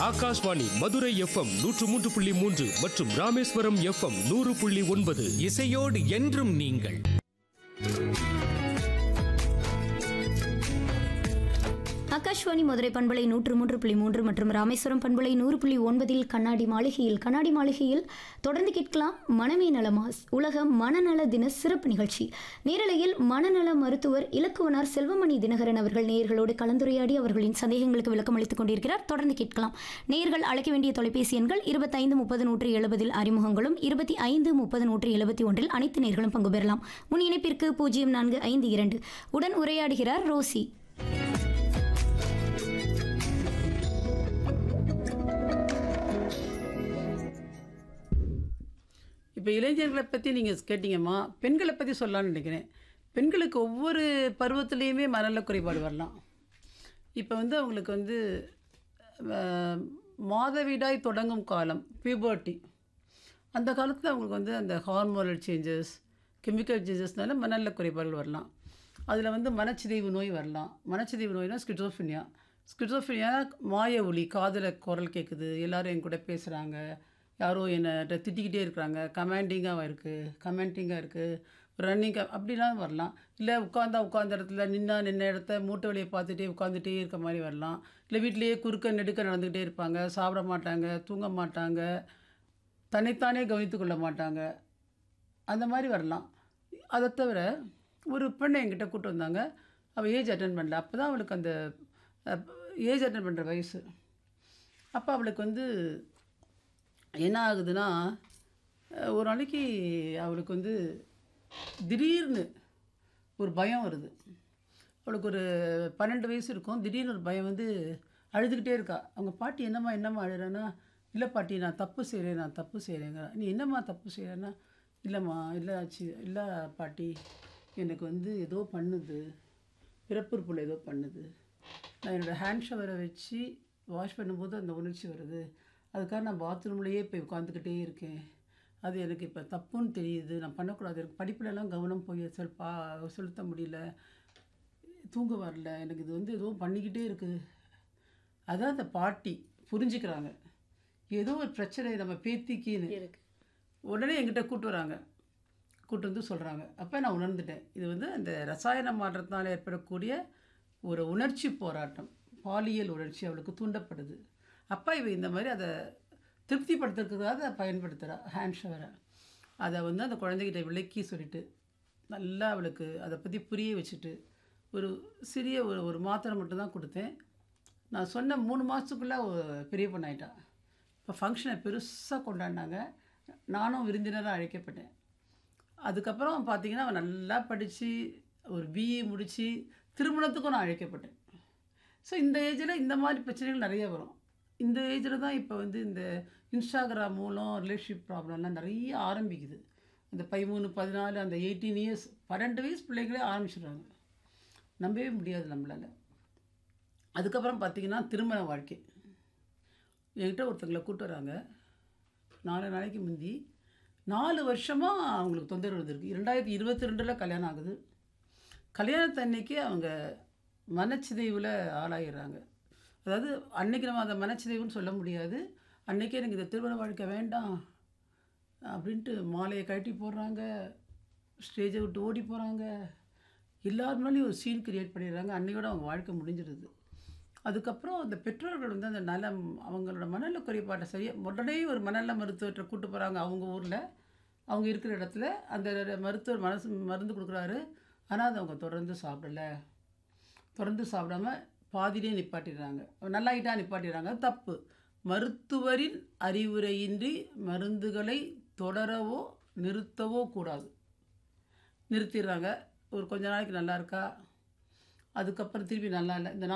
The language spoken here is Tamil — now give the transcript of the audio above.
ஆகாஷ்வாணி மதுரை எஃப்எம் நூற்று மூன்று புள்ளி மூன்று மற்றும் ராமேஸ்வரம் எஃப்எம் நூறு புள்ளி ஒன்பது இசையோடு என்றும் நீங்கள் ஆகாஷ்வாணி மதுரை பண்பலை நூற்று மூன்று புள்ளி மூன்று மற்றும் ராமேஸ்வரம் பண்பலை நூறு புள்ளி ஒன்பதில் கண்ணாடி மாளிகையில் கண்ணாடி மாளிகையில் தொடர்ந்து கேட்கலாம் மனமே நலமாஸ் உலக மனநல தின சிறப்பு நிகழ்ச்சி நேரலையில் மனநல மருத்துவர் இலக்குவனார் செல்வமணி தினகரன் அவர்கள் நேயர்களோடு கலந்துரையாடி அவர்களின் சந்தேகங்களுக்கு விளக்கம் அளித்துக் கொண்டிருக்கிறார் தொடர்ந்து கேட்கலாம் நேயர்கள் அழைக்க வேண்டிய தொலைபேசி எண்கள் இருபத்தைந்து முப்பது நூற்று எழுபதில் அறிமுகங்களும் இருபத்தி ஐந்து முப்பது நூற்று எழுபத்தி ஒன்றில் அனைத்து நேர்களும் பங்கு பெறலாம் முன் இணைப்பிற்கு பூஜ்ஜியம் நான்கு ஐந்து இரண்டு உடன் உரையாடுகிறார் ரோசி இப்போ இளைஞர்களை பற்றி நீங்கள் கேட்டீங்கம்மா பெண்களை பற்றி சொல்லலாம்னு நினைக்கிறேன் பெண்களுக்கு ஒவ்வொரு பருவத்துலேயுமே மனநல குறைபாடு வரலாம் இப்போ வந்து அவங்களுக்கு வந்து அஹ், மாதவிடாய் தொடங்கும் காலம் பியூபர்ட்டி அந்த காலத்தில் அவங்களுக்கு வந்து அந்த ஹார்மோனல் சேஞ்சஸ் கெமிக்கல் சேஞ்சஸ்னால மனநல குறைபாடுகள் வரலாம் அதில் வந்து மனச்சிதைவு நோய் வரலாம் மனச்சிதைவு நோய்னா ஸ்கிட்ரோஃபினியா ஸ்கிட்ரோஃபினியா மாய ஒலி காதில் குரல் கேட்குது எல்லாரும் என் கூட பேசுகிறாங்க யாரோ என்னை திட்டிக்கிட்டே இருக்கிறாங்க கமாண்டிங்காக இருக்குது கமெண்டிங்காக இருக்குது ரன்னிங்காக அப்படிலாம் வரலாம் இல்லை உட்காந்தா உட்காந்த இடத்துல நின்னா நின்ன இடத்த மூட்டை வழியை பார்த்துட்டே உட்காந்துட்டே இருக்க மாதிரி வரலாம் இல்லை வீட்டிலேயே குறுக்க நெடுக்க நடந்துக்கிட்டே இருப்பாங்க சாப்பிட மாட்டாங்க தூங்க மாட்டாங்க தன்னைத்தானே கவனித்து கொள்ள மாட்டாங்க அந்த மாதிரி வரலாம் அதை தவிர ஒரு பெண்ணை என்கிட்ட கூட்டு வந்தாங்க அவள் ஏஜ் அட்டன் பண்ணல அப்போ தான் அவளுக்கு அந்த ஏஜ் அட்டன் பண்ணுற வயசு அப்போ அவளுக்கு வந்து என்ன ஆகுதுன்னா அஹ், ஒரு நாளைக்கு அவளுக்கு வந்து திடீர்னு ஒரு பயம் வருது அவளுக்கு ஒரு பன்னெண்டு வயசு இருக்கும் திடீர்னு ஒரு பயம் வந்து அழுதுகிட்டே இருக்கா அவங்க பாட்டி என்னம்மா என்னம்மா அழுறேன்னா இல்லை பாட்டி நான் தப்பு செய்கிறேன் நான் தப்பு செய்கிறேங்க நீ என்னம்மா தப்பு செய்கிறேன்னா இல்லைம்மா இல்லை ஆச்சு இல்லை பாட்டி எனக்கு வந்து ஏதோ பண்ணுது பிறப்புறுப்புல ஏதோ பண்ணுது நான் என்னோடய ஹேண்ட் ஷவரை வச்சு வாஷ் பண்ணும்போது அந்த உணர்ச்சி வருது அதுக்காக நான் பாத்ரூம்லேயே போய் உட்காந்துக்கிட்டே இருக்கேன் அது எனக்கு இப்போ தப்புன்னு தெரியுது நான் பண்ணக்கூடாது எனக்கு படிப்புலலாம் கவனம் போய் செல் பா செலுத்த முடியல தூங்க வரல எனக்கு இது வந்து ஏதோ பண்ணிக்கிட்டே இருக்குது அதான் அந்த பாட்டி புரிஞ்சுக்கிறாங்க ஏதோ ஒரு பிரச்சனை நம்ம பேத்திக்கின்னு உடனே என்கிட்ட கூட்டு வராங்க கூட்டு வந்து சொல்கிறாங்க அப்போ நான் உணர்ந்துட்டேன் இது வந்து அந்த ரசாயன மாற்றத்தினால் ஏற்படக்கூடிய ஒரு உணர்ச்சி போராட்டம் பாலியல் உணர்ச்சி அவளுக்கு தூண்டப்படுது அப்பா இவ இந்த மாதிரி அதை திருப்திப்படுத்துறதுக்காக அதை பயன்படுத்துகிறா ஹேண்ட் ஷவரை அதை வந்து அந்த குழந்தைகிட்ட விளக்கி சொல்லிட்டு நல்லா அவளுக்கு அதை பற்றி புரிய வச்சுட்டு ஒரு சிறிய ஒரு ஒரு மாத்திரை மட்டும்தான் கொடுத்தேன் நான் சொன்ன மூணு மாதத்துக்குள்ளே பெரிய பொண்ணாயிட்டா இப்போ ஃபங்க்ஷனை பெருசாக கொண்டாடினாங்க நானும் விருந்தினராக அழைக்கப்பட்டேன் அதுக்கப்புறம் பார்த்தீங்கன்னா அவன் நல்லா படித்து ஒரு பிஇ முடித்து திருமணத்துக்கும் நான் அழைக்கப்பட்டேன் ஸோ இந்த ஏஜில் இந்த மாதிரி பிரச்சனைகள் நிறைய வரும் இந்த ஏஜில் தான் இப்போ வந்து இந்த இன்ஸ்டாகிராம் மூலம் ரிலேஷன்ஷிப் ப்ராப்ளம்லாம் நிறைய ஆரம்பிக்குது அந்த பதிமூணு பதினாலு அந்த எயிட்டீன் இயர்ஸ் பன்னெண்டு வயசு பிள்ளைங்களே ஆரம்பிச்சிடுறாங்க நம்பவே முடியாது நம்மளால் அதுக்கப்புறம் பார்த்தீங்கன்னா திருமண வாழ்க்கை என்கிட்ட ஒருத்தங்களை கூட்டு வராங்க நாலு நாளைக்கு முந்தி நாலு வருஷமாக அவங்களுக்கு தொந்தரவு இருந்திருக்கு ரெண்டாயிரத்தி இருபத்தி ரெண்டில் கல்யாணம் ஆகுது கல்யாணத்தன்னைக்கு அவங்க மனச்சிதைவில் ஆளாயிடுறாங்க அதாவது அன்னைக்கு நம்ம அதை மனச்சிதைவுன்னு சொல்ல முடியாது அன்னைக்கே எனக்கு இந்த திருமண வாழ்க்கை வேண்டாம் அப்படின்ட்டு மாலையை கழட்டி போடுறாங்க ஸ்டேஜை விட்டு ஓடி போகிறாங்க எல்லார் முன்னாலையும் ஒரு சீன் கிரியேட் பண்ணிடுறாங்க அன்னையோட அவங்க வாழ்க்கை முடிஞ்சிடுது அதுக்கப்புறம் அந்த பெற்றோர்கள் வந்து அந்த நலம் அவங்களோட மனநல குறைபாட்டை சரியாக உடனே ஒரு மனநல மருத்துவர்கிட்ட கூட்டு போகிறாங்க அவங்க ஊரில் அவங்க இருக்கிற இடத்துல அந்த மருத்துவர் மனசு மருந்து கொடுக்குறாரு ஆனால் அதை அவங்க தொடர்ந்து சாப்பிடல தொடர்ந்து சாப்பிடாம பாதியிலே நிப்பாட்டிடுறாங்க நல்லாயிட்டா நிப்பாட்டிடுறாங்க அது தப்பு மருத்துவரின் அறிவுரையின்றி மருந்துகளை தொடரவோ நிறுத்தவோ கூடாது நிறுத்திடுறாங்க ஒரு கொஞ்ச நாளைக்கு நல்லா இருக்கா அதுக்கப்புறம் திருப்பி நல்லா இல்லை இந்த